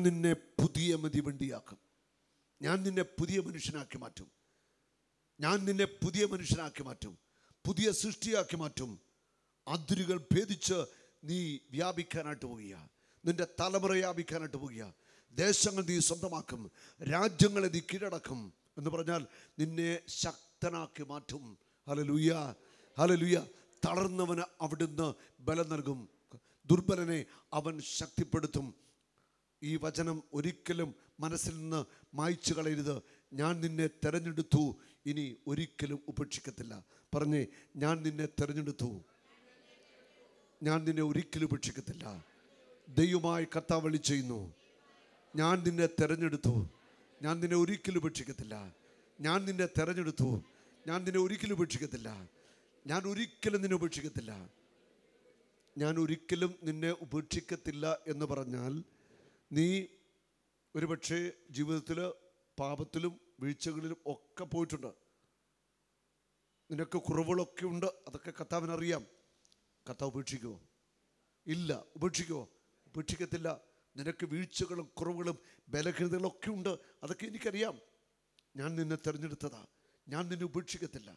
നിന്നെ പുതിയ മതിവണ്ടിയാക്കും ഞാൻ നിന്നെ പുതിയ മനുഷ്യനാക്കി മാറ്റും ഞാൻ നിന്നെ പുതിയ മനുഷ്യനാക്കി മാറ്റും പുതിയ സൃഷ്ടിയാക്കി മാറ്റും അതിരുകൾ ഭേദിച്ച് നീ വ്യാപിക്കാനായിട്ട് പോവുക നിന്റെ തലമുറ വ്യാപിക്കാനായിട്ട് പോവുക ദേശങ്ങൾ നീ സ്വന്തമാക്കും രാജ്യങ്ങളെ നീ കീഴടക്കും എന്ന് പറഞ്ഞാൽ നിന്നെ ശക്തനാക്കി മാറ്റും ഹലലുയ്യ ഹലലുയ്യ തളർന്നവന് അവിടുന്ന് ബലം നൽകും ദുർബലനെ അവൻ ശക്തിപ്പെടുത്തും ഈ വചനം ഒരിക്കലും മനസ്സിൽ നിന്ന് മായ്ച്ചു കളയരുത് ഞാൻ നിന്നെ തെരഞ്ഞെടുത്തു ഇനി ഒരിക്കലും ഉപേക്ഷിക്കത്തില്ല പറഞ്ഞേ ഞാൻ നിന്നെ തെരഞ്ഞെടുത്തു ഞാൻ നിന്നെ ഒരിക്കലും ഉപേക്ഷിക്കത്തില്ല ദൈവമായി കത്താവളി ചെയ്യുന്നു ഞാൻ നിന്നെ തെരഞ്ഞെടുത്തു ഞാൻ നിന്നെ ഒരിക്കലും ഉപേക്ഷിക്കത്തില്ല ഞാൻ നിന്നെ തെരഞ്ഞെടുത്തു ഞാൻ നിന്നെ ഒരിക്കലും ഉപേക്ഷിക്കത്തില്ല ഞാൻ ഒരിക്കലും നിന്നെ ഉപേക്ഷിക്കത്തില്ല ഞാൻ ഒരിക്കലും നിന്നെ ഉപേക്ഷിക്കത്തില്ല എന്ന് പറഞ്ഞാൽ നീ ഒരുപക്ഷെ ജീവിതത്തിൽ പാപത്തിലും വീഴ്ചകളിലും ഒക്കെ പോയിട്ടുണ്ട് നിനക്ക് കുറവുകളൊക്കെ ഉണ്ട് അതൊക്കെ കർത്താവിനറിയാം കർത്താവ് ഉപേക്ഷിക്കുമോ ഇല്ല ഉപേക്ഷിക്കുമോ ഉപേക്ഷിക്കത്തില്ല നിനക്ക് വീഴ്ചകളും കുറവുകളും ബലഹീനതകളും ഒക്കെ ഉണ്ട് അതൊക്കെ എനിക്കറിയാം ഞാൻ നിന്നെ തിരഞ്ഞെടുത്തതാ ഞാൻ നിന്നെ ഉപേക്ഷിക്കത്തില്ല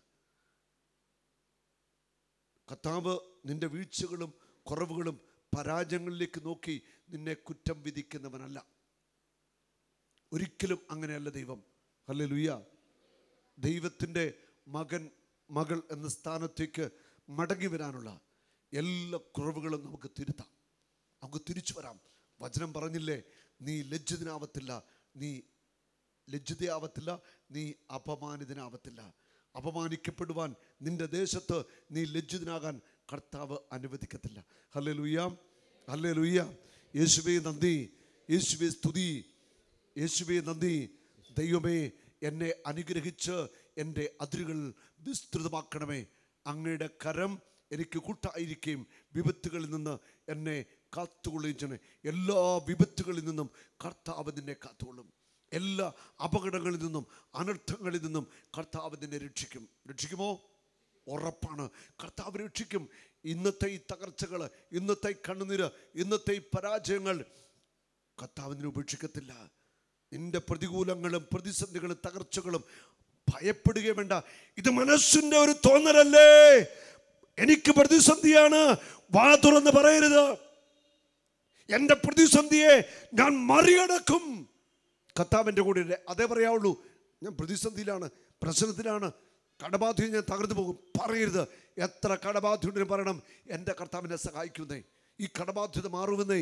കർത്താവ് നിന്റെ വീഴ്ചകളും കുറവുകളും പരാജയങ്ങളിലേക്ക് നോക്കി നിന്നെ കുറ്റം വിധിക്കുന്നവനല്ല ഒരിക്കലും അങ്ങനെയല്ല ദൈവം അല്ലേ ലുയ്യ ദൈവത്തിൻ്റെ മകൻ മകൾ എന്ന സ്ഥാനത്തേക്ക് മടങ്ങി വരാനുള്ള എല്ലാ കുറവുകളും നമുക്ക് തിരുത്താം നമുക്ക് തിരിച്ചു വരാം വചനം പറഞ്ഞില്ലേ നീ ലജ്ജിതനാവത്തില്ല നീ ലജ്ജിതയാവത്തില്ല നീ അപമാനിതനാവത്തില്ല അപമാനിക്കപ്പെടുവാൻ നിന്റെ ദേശത്ത് നീ ലജ്ജിതനാകാൻ കർത്താവ് അനുവദിക്കത്തില്ല ഹല്ലേ ലുയ്യാം ഹല്ലേ ലുയ്യ യേശുവേ നന്ദി യേശുവേ സ്തുതി യേശുവേ നന്ദി ദൈവമേ എന്നെ അനുഗ്രഹിച്ച് എൻ്റെ അതിരുകൾ വിസ്തൃതമാക്കണമേ അങ്ങയുടെ കരം എനിക്ക് കൂട്ടായിരിക്കുകയും വിപത്തുകളിൽ നിന്ന് എന്നെ കാത്തുകൊള്ളുകയും ചെയ്യണേ എല്ലാ വിപത്തുകളിൽ നിന്നും കർത്താവ് നിന്നെ കാത്തുകൊള്ളും എല്ലാ അപകടങ്ങളിൽ നിന്നും അനർത്ഥങ്ങളിൽ നിന്നും കർത്താവ് നിന്നെ രക്ഷിക്കും രക്ഷിക്കുമോ ഉറപ്പാണ് കർത്താവ് രക്ഷിക്കും ഇന്നത്തെ ഈ തകർച്ചകൾ ഇന്നത്തെ ഈ കണ്ണുനീര് ഇന്നത്തെ ഈ പരാജയങ്ങൾ കർത്താവിനെ ഉപേക്ഷിക്കത്തില്ല നിന്റെ പ്രതികൂലങ്ങളും പ്രതിസന്ധികളും തകർച്ചകളും ഭയപ്പെടുകയും വേണ്ട ഇത് മനസ്സിന്റെ ഒരു തോന്നലല്ലേ എനിക്ക് പ്രതിസന്ധിയാണ് വാ തുറന്ന് പറയരുത് എൻ്റെ പ്രതിസന്ധിയെ ഞാൻ മറികടക്കും കർത്താവിൻ്റെ കൂടെ ഇല്ലേ? അതേ പറയാവുള്ളൂ ഞാൻ പ്രതിസന്ധിയിലാണ് പ്രശ്നത്തിലാണ് കടബാധ്യത ഞാൻ തകർന്നു പോകും പറയരുത് എത്ര കടബാധ്യതയും പറയണം എൻ്റെ കർത്താവിനെ സഹായിക്കുന്നേ ഈ കടബാധ്യത മാറുമെന്നേ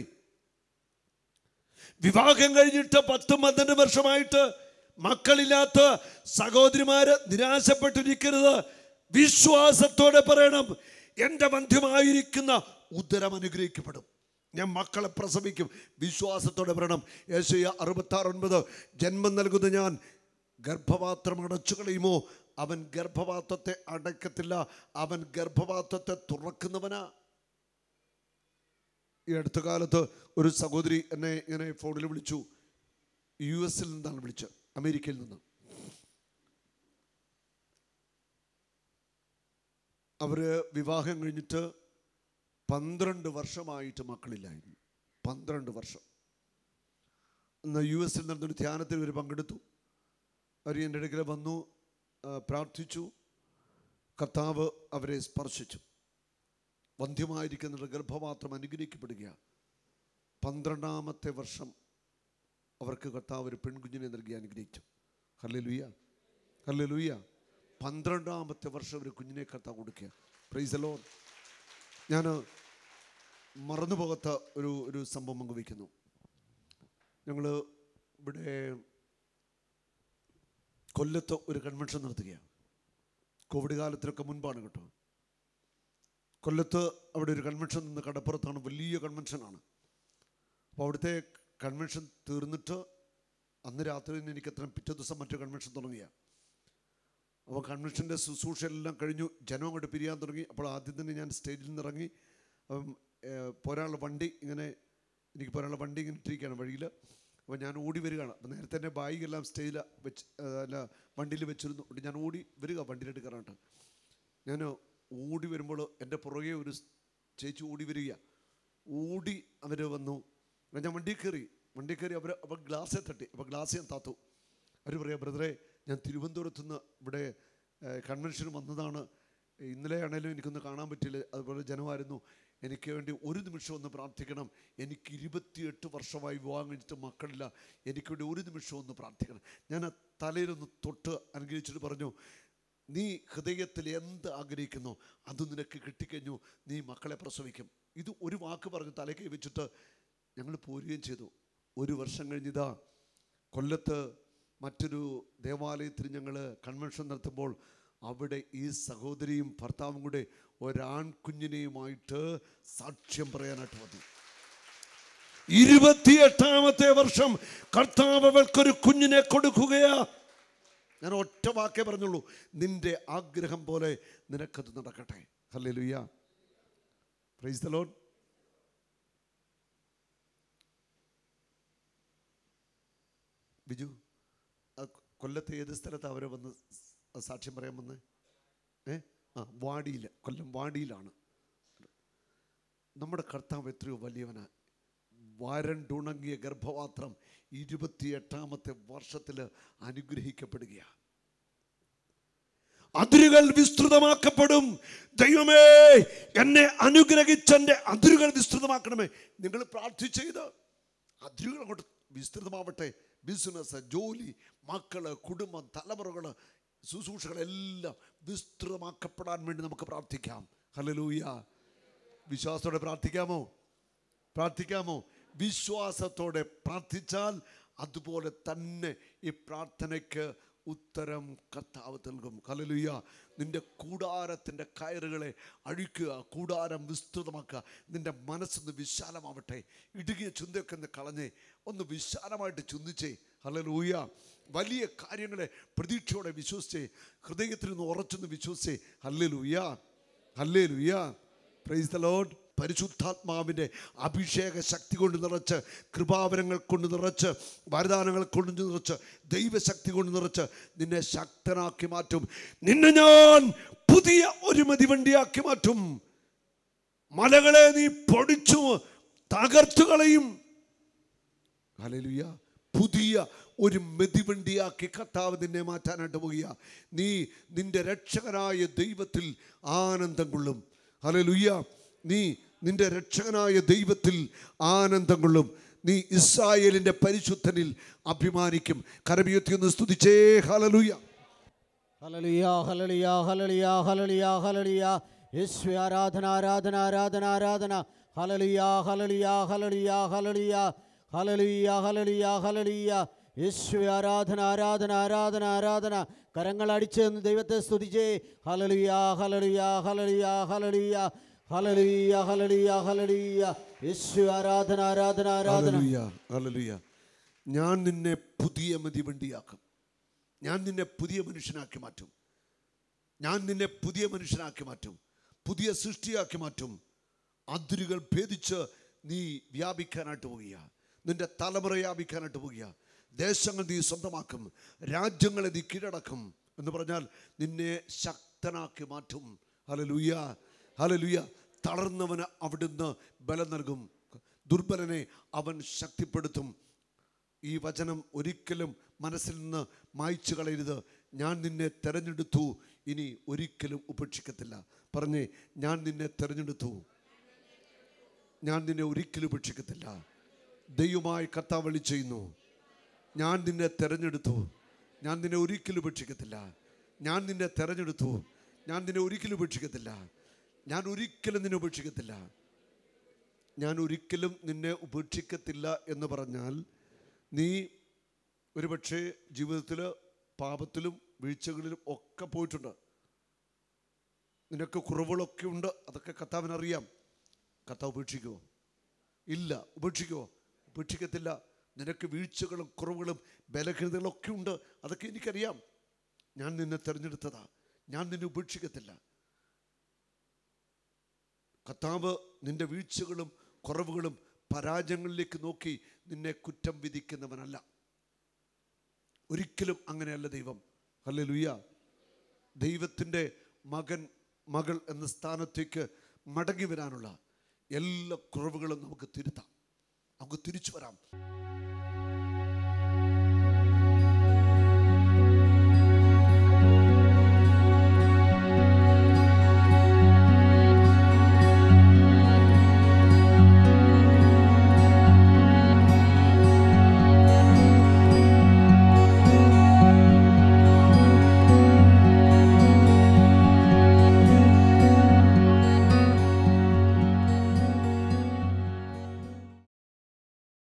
വിവാഹം കഴിഞ്ഞിട്ട് പത്തും പന്ത്രണ്ട് വർഷമായിട്ട് മക്കളില്ലാത്ത സഹോദരിമാര് നിരാശപ്പെട്ടിരിക്കരുത് വിശ്വാസത്തോടെ പറയണം എൻ്റെ മധ്യമായിരിക്കുന്ന ഉദരം അനുഗ്രഹിക്കപ്പെടും ഞാൻ മക്കളെ പ്രസവിക്കും വിശ്വാസത്തോടെ പറയണം യേശയ്യ അറുപത്തി ആറ് ഒൻപത് ജന്മം നൽകുന്ന ഞാൻ ഗർഭപാത്രം അടച്ചു കളയുമോ അവൻ ഗർഭപാത്രത്തെ അടയ്ക്കത്തില്ല അവൻ ഗർഭപാത്രത്തെ തുറക്കുന്നവനാ ഈ അടുത്ത കാലത്ത് ഒരു സഹോദരി എന്നെ ഇങ്ങനെ ഫോണിൽ വിളിച്ചു യു എസിൽ നിന്നാണ് വിളിച്ചത് അമേരിക്കയിൽ നിന്ന് അവര് വിവാഹം കഴിഞ്ഞിട്ട് പന്ത്രണ്ട് വർഷമായിട്ട് മക്കളില്ലായിരുന്നു പന്ത്രണ്ട് വർഷം ഇന്ന് യു എസിൽ നടന്നൊരു ധ്യാനത്തിൽ ഇവർ പങ്കെടുത്തു അവർ എൻ്റെ അടുക്കൽ വന്നു ആ, പ്രാർത്ഥിച്ചു കർത്താവ് അവരെ സ്പർശിച്ചു വന്ധ്യമായിരിക്കുന്ന ഗർഭപാത്രം അനുഗ്രഹിക്കപ്പെടുകയാണ് പന്ത്രണ്ടാമത്തെ വർഷം അവർക്ക് കർത്താവ് ഒരു പെൺകുഞ്ഞിനെ നൽകി അനുഗ്രഹിച്ചു ഹല്ലേ ലുയ്യ ഹല്ലേ ലുയ്യ പന്ത്രണ്ടാമത്തെ വർഷം ഒരു കുഞ്ഞിനെ കർത്താവ് കൊടുക്കുക പ്രൈസലോ ഞാൻ മറന്നുപോകാത്ത ഒരു ഒരു സംഭവം പങ്കുവയ്ക്കുന്നു ഞങ്ങൾ ഇവിടെ കൊല്ലത്ത് ഒരു കൺവെൻഷൻ നടത്തുകയാണ് കോവിഡ് കാലത്തിനൊക്കെ മുൻപാണ് കേട്ടോ കൊല്ലത്ത് അവിടെ ഒരു കൺവെൻഷൻ നിന്ന് കടപ്പുറത്താണ് വലിയ കൺവെൻഷനാണ് അപ്പോൾ അവിടുത്തെ കൺവെൻഷൻ തീർന്നിട്ട് അന്ന് രാത്രി തന്നെ എനിക്ക് എത്ര പിറ്റേ ദിവസം മറ്റു കൺവെൻഷൻ തുടങ്ങിയ അപ്പോൾ കൺവെൻഷൻ്റെ ശുശ്രൂഷ എല്ലാം കഴിഞ്ഞു ജനം അങ്ങോട്ട് പിരിയാൻ തുടങ്ങി അപ്പോൾ ആദ്യം തന്നെ ഞാൻ സ്റ്റേജിൽ നിന്ന് ഇറങ്ങി അപ്പം ഏഹ്, പോരാനുള്ള വണ്ടി ഇങ്ങനെ എനിക്ക് പോരാനുള്ള വണ്ടി ഇങ്ങനെ ഇട്ടിരിക്കുകയാണ് വഴിയിൽ അപ്പോൾ ഞാൻ ഓടി വരികയാണ് അപ്പോൾ നേരത്തെ തന്നെ ബാഗ് എല്ലാം സ്റ്റേജിൽ വെച്ച് ഏഹ്, അല്ല വണ്ടിയിൽ വെച്ചിരുന്നു അപ്പോൾ ഞാൻ ഓടി വരിക വണ്ടിയിലോട്ട് കയറാണ്ട് ഞാൻ ഓടി വരുമ്പോൾ എൻ്റെ പുറകെ ഒരു സ് ചേച്ചി ഓടി വരിക ഓടി അവർ വന്നു അപ്പോൾ ഞാൻ വണ്ടിയിൽ കയറി വണ്ടി കയറി അവർ അവർ ഗ്ലാസ്സിൽ തട്ടി അപ്പോൾ ഗ്ലാസ് ഞാൻ താത്തു അവർ പറയാം ബ്രദറെ ഞാൻ തിരുവനന്തപുരത്ത് നിന്ന് ഇവിടെ കൺവെൻഷന് വന്നതാണ് ഇന്നലെ ആണെങ്കിലും എനിക്കൊന്ന് കാണാൻ പറ്റില്ല അതുപോലെ ജനമായിരുന്നു എനിക്ക് വേണ്ടി ഒരു നിമിഷം ഒന്ന് പ്രാർത്ഥിക്കണം എനിക്ക് ഇരുപത്തിയെട്ട് വർഷമായി വിവാഹം കഴിഞ്ഞിട്ട് മക്കളില്ല എനിക്ക് വേണ്ടി ഒരു നിമിഷം ഒന്ന് പ്രാർത്ഥിക്കണം ഞാൻ ആ തലയിലൊന്ന് തൊട്ട് അനുഗ്രഹിച്ചിട്ട് പറഞ്ഞു നീ ഹൃദയത്തിൽ എന്ത് ആഗ്രഹിക്കുന്നോ അത് നിനക്ക് കിട്ടിക്കഴിഞ്ഞു നീ മക്കളെ പ്രസവിക്കും ഇത് ഒരു വാക്ക് പറഞ്ഞ് തലക്കൈ വെച്ചിട്ട് ഞങ്ങൾ പോരുകയും ചെയ്തു ഒരു വർഷം കഴിഞ്ഞിതാ കൊല്ലത്ത് മറ്റൊരു ദേവാലയത്തിൽ ഞങ്ങൾ കൺവെൻഷൻ നടത്തുമ്പോൾ അവിടെ ഈ സഹോദരിയും ഭർത്താവും കൂടെ ഒരാൺകുഞ്ഞിനെയുമായിട്ട് സാക്ഷ്യം പറയാനായിട്ട് വന്നു ഇരുപത്തിയെട്ടാമത്തെ വർഷം കർത്താവ് അവൾക്കൊരു കുഞ്ഞിനെ കൊടുക്കുകയാ ഞാൻ ഒറ്റ വാക്കേ പറഞ്ഞുള്ളൂ നിന്റെ ആഗ്രഹം പോലെ നിനക്കത് നടക്കട്ടെ ഹല്ലേ ലുയ്യ പ്രൈസ് ദ ലോഡ് ബിജു ആ കൊല്ലത്ത് ഏത് സ്ഥലത്ത് അവരെ വന്ന് സ് സാക്ഷ്യം പറയാൻ വന്ന് ഏ ആ വാടിയിൽ കൊല്ലം വാടിയിലാണ് നമ്മുടെ കർത്താവ് എത്രയോ വലിയവനാ വരണ്ടുണങ്ങിയ ഗർഭപാത്രം ഇരുപത്തിയെട്ടാമത്തെ വർഷത്തിൽ അനുഗ്രഹിക്കപ്പെടുകയാണ് അതിരുകൾ വിസ്തൃതമാക്കപ്പെടും ദൈവമേ എന്നെ അനുഗ്രഹിച്ചെൻ്റെ അതിരുകൾ വിസ്തൃതമാക്കണമേ നിങ്ങൾ പ്രാർത്ഥിച്ചത് അതിരുകൾ അങ്ങോട്ട് വിസ്തൃതമാവട്ടെ ബിസിനസ് ജോലി മക്കള് കുടുംബം തലമുറകൾ ശുശ്രൂഷകളെല്ലാം വിസ്തൃതമാക്കപ്പെടാൻ വേണ്ടി നമുക്ക് പ്രാർത്ഥിക്കാം ഹലലൂയ വിശ്വാസത്തോടെ പ്രാർത്ഥിക്കാമോ പ്രാർത്ഥിക്കാമോ വിശ്വാസത്തോടെ പ്രാർത്ഥിച്ചാൽ അതുപോലെ തന്നെ ഈ പ്രാർത്ഥനയ്ക്ക് ഉത്തരം കർത്താവ് നൽകും കലലുയ്യ നിന്റെ കൂടാരത്തിൻ്റെ കയറുകളെ അഴിക്കുക കൂടാരം വിസ്തൃതമാക്കുക നിന്റെ മനസ്സൊന്ന് വിശാലമാവട്ടെ ഇടുങ്ങിയ ചിന്തയൊക്കെ ഒന്ന് കളഞ്ഞേ ഒന്ന് വിശാലമായിട്ട് ചിന്തിച്ചേ ഹലലൂയ വലിയ കാര്യങ്ങളെ പ്രതീക്ഷയോടെ വിശ്വസിച്ചേ ഹൃദയത്തിൽ നിന്ന് ഉറച്ചൊന്ന് വിശ്വസിച്ചേ ഹല്ലേലൂയ ഹല്ലേലൂയ പ്രൈസ് ദ ലോഡ് പരിശുദ്ധാത്മാവിൻ്റെ അഭിഷേക ശക്തി കൊണ്ട് നിറച്ച് കൃപാവരങ്ങൾ കൊണ്ട് നിറച്ച് വരദാനങ്ങൾ കൊണ്ട് നിറച്ച് ദൈവശക്തി കൊണ്ട് നിറച്ച് നിന്നെ ശക്തനാക്കി മാറ്റും നിന്നെ ഞാൻ പുതിയ ഒരു മതിവണ്ടിയാക്കി മാറ്റും മലകളെ നീ പൊടിച്ചു തകർത്തു കളയും ഹല്ലേലൂയ പുതിയ ഒരു മെതിവണ്ടിയാക്കി കർത്താവ് നിന്നെ മാറ്റാനായിട്ട് പോവുക നീ നിന്റെ രക്ഷകനായ ദൈവത്തിൽ ആനന്ദം കൊള്ളും ഹല്ലേലൂയ നീ നിന്റെ രക്ഷകനായ ദൈവത്തിൽ ആനന്ദം കൊള്ളും നീ ഇസ്രായേലിന്റെ പരിശുദ്ധനിൽ അഭിമാനിക്കും കരമിയത്തി ഒന്ന് സ്തുതിച്ചേ ഹലലൂയ ഹലളിയ ഹലളിയ ഹലളിയ ഹലളിയ ഹലളിയ യേശു ആരാധന ആരാധന ആരാധന ആരാധന ഹലളിയ ഹലളിയ ഹലളിയ ഹലളിയ ഹലളിയ ഹലളിയ ഹലളിയ യേശു ആരാധന ആരാധന ആരാധന ആരാധന കരങ്ങൾ അടിച്ച് നിന്ന് ദൈവത്തെ സ്തുതിച്ചേ ഹലളിയ ഹലളിയ ഹലളിയ ഹലളിയ ഹലളിയ ഹലളിയ ഹലളിയ യേശു ആരാധന ആരാധന ആരാധന ഹല്ലേലൂയ, ഹല്ലേലൂയ. ഞാൻ നിന്നെ പുതിയ മതിവണ്ടിയാക്കും ഞാൻ നിന്നെ പുതിയ മനുഷ്യനാക്കി മാറ്റും ഞാൻ നിന്നെ പുതിയ മനുഷ്യനാക്കി മാറ്റും പുതിയ സൃഷ്ടിയാക്കി മാറ്റും അതിരുകൾ ഭേദിച്ച് നീ വ്യാപിക്കാനായിട്ട് പോവുക നിന്റെ തലമുറ വ്യാപിക്കാനായിട്ട് പോവുക ദേശങ്ങൾ നീ സ്വന്തമാക്കും രാജ്യങ്ങളെ നീ കീഴടക്കും എന്ന് പറഞ്ഞാൽ നിന്നെ ശക്തനാക്കി മാറ്റും ഹലലുയ്യ ഹലലുയ്യ തളർന്നവന് അവിടുന്ന് ബലം നൽകും ദുർബലനെ അവൻ ശക്തിപ്പെടുത്തും ഈ വചനം ഒരിക്കലും മനസ്സിൽ നിന്ന് മായ്ച്ചു കളയരുത് ഞാൻ നിന്നെ തെരഞ്ഞെടുത്തു ഇനി ഒരിക്കലും ഉപേക്ഷിക്കത്തില്ല പറഞ്ഞേ ഞാൻ നിന്നെ തെരഞ്ഞെടുത്തു ഞാൻ നിന്നെ ഒരിക്കലും ഉപേക്ഷിക്കത്തില്ല ദൈവമായി കർത്താവളി ചെയ്യുന്നു ഞാൻ നിന്നെ തെരഞ്ഞെടുത്തു ഞാൻ നിന്നെ ഒരിക്കലും ഉപേക്ഷിക്കത്തില്ല ഞാൻ നിന്നെ തെരഞ്ഞെടുത്തു ഞാൻ നിന്നെ ഒരിക്കലും ഉപേക്ഷിക്കത്തില്ല ഞാൻ ഒരിക്കലും നിന്നെ ഉപേക്ഷിക്കത്തില്ല ഞാൻ ഒരിക്കലും നിന്നെ ഉപേക്ഷിക്കത്തില്ല എന്ന് പറഞ്ഞാൽ നീ ഒരുപക്ഷെ ജീവിതത്തിൽ പാപത്തിലും വീഴ്ചകളിലും ഒക്കെ പോയിട്ടുണ്ട് നിനക്ക് കുറവുകളൊക്കെ ഉണ്ട് അതൊക്കെ കർത്താവിനറിയാം കർത്താവ് ഉപേക്ഷിക്കുമോ ഇല്ല ഉപേക്ഷിക്കുമോ ഉപേക്ഷിക്കത്തില്ല നിനക്ക് വീഴ്ചകളും കുറവുകളും ബലഹീനതകളും ഒക്കെ ഉണ്ട് അതൊക്കെ എനിക്കറിയാം ഞാൻ നിന്നെ തിരഞ്ഞെടുത്തതാ ഞാൻ നിന്നെ ഉപേക്ഷിക്കത്തില്ല കർത്താവ് നിന്റെ വീഴ്ചകളും കുറവുകളും പരാജയങ്ങളിലേക്ക് നോക്കി നിന്നെ കുറ്റം വിധിക്കുന്നവനല്ല ഒരിക്കലും അങ്ങനെയല്ല ദൈവം അല്ലേ ലുയ്യ ദൈവത്തിൻ്റെ മകൻ മകൾ എന്ന സ്ഥാനത്തേക്ക് മടങ്ങി വരാനുള്ള എല്ലാ കുറവുകളും നമുക്ക് തിരുത്താം നമുക്ക് തിരിച്ചു വരാം